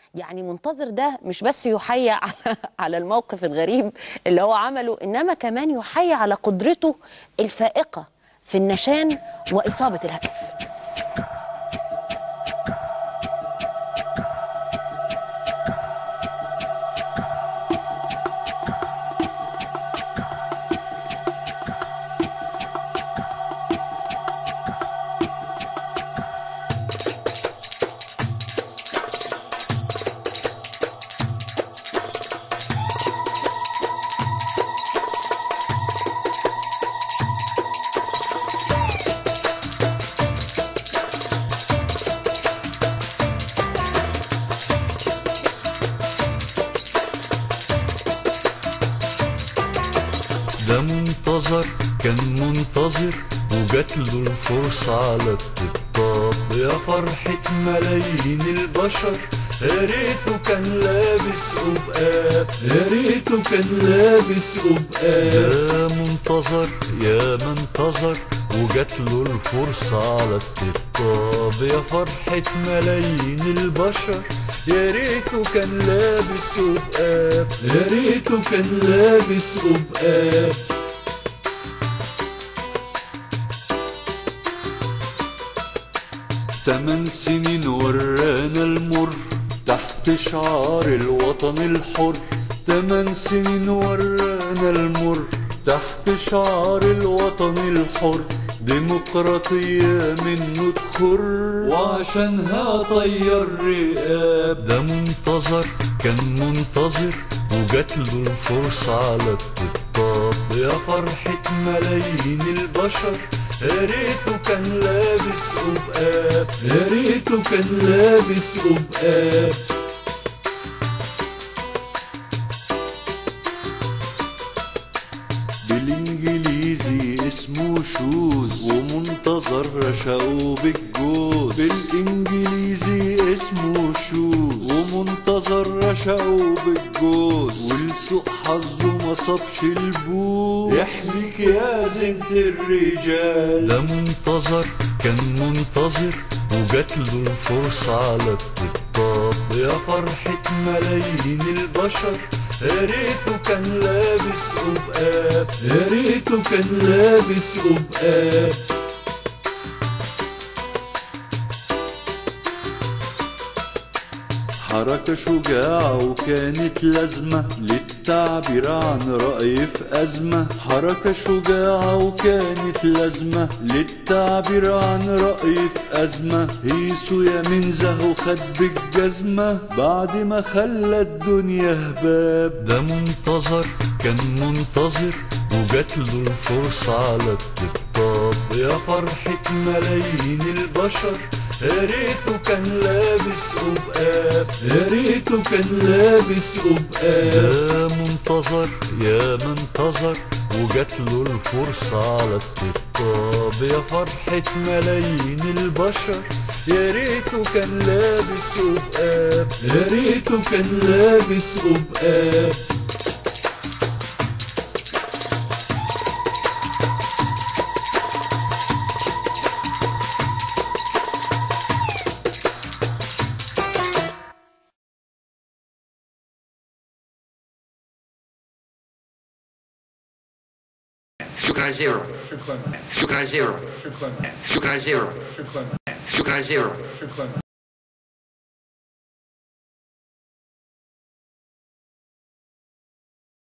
يعني منتظر ده مش بس يحيى على على الموقف الغريب اللي هو عمله انما كمان يحيى على قدرته الفائقه في النشان واصابه الهدف ده منتظر كان منتظر وجات له الفرصة على الطبطاب يا فرحة ملايين البشر يا ريته كان لابس قبقاب يا ريته كان لابس قبقاب ده منتظر يا ما انتظر وجات له الفرصة على الطبطاب يا فرحة ملايين البشر يا ريته كان لابس قبقاب يا ريته كان لابس قبقاب تمن سنين ورانا المر تحت شعار الوطن الحر تمن سنين ورانا المر تحت شعار الوطن الحر ديمقراطية منه تخر وعشانها طير رقاب ده منتظر كان منتظر وجات له الفرصة على الطبطاب يا فرحة ملايين البشر يا ريته كان لابس قبقاب يا ريته كان لابس قبقاب بالانجليزي اسمه شوز ومنتظر رشقه بالجوز بالانجليزي اسمه شوز ومنتظر رشقه بالجوز ولسوء حظه ما صابش البوز يحميك يا زنت الرجال ده منتظر كان منتظر وجات له الفرصة على الطبطاب يا فرحة ملايين البشر يا ريته كان لابس قبقاب يا ريته كان لابس قبقاب حركة شجاعة وكانت لازمة للتعبير عن رأي في أزمة حركة شجاعة وكانت لازمة للتعبير عن رأي في أزمة هيسو يا منزه وخد بالجزمة بعد ما خلى الدنيا هباب ده منتظر كان منتظر وجات له الفرصة على الطبطاب يا فرحة ملايين البشر يا ريته كان لابس قبقاب يا ريته كان لابس قبقاب ده منتظر يا ما انتظر وجات له الفرصة على الطبطاب يا فرحة ملايين البشر يا ريته كان لابس قبقاب يا ريته كان لابس قبقاب شكرا زيرو شكرا شكرا زيرو شكرا شكرا زيرو شكرا شكرا زيرو شكرا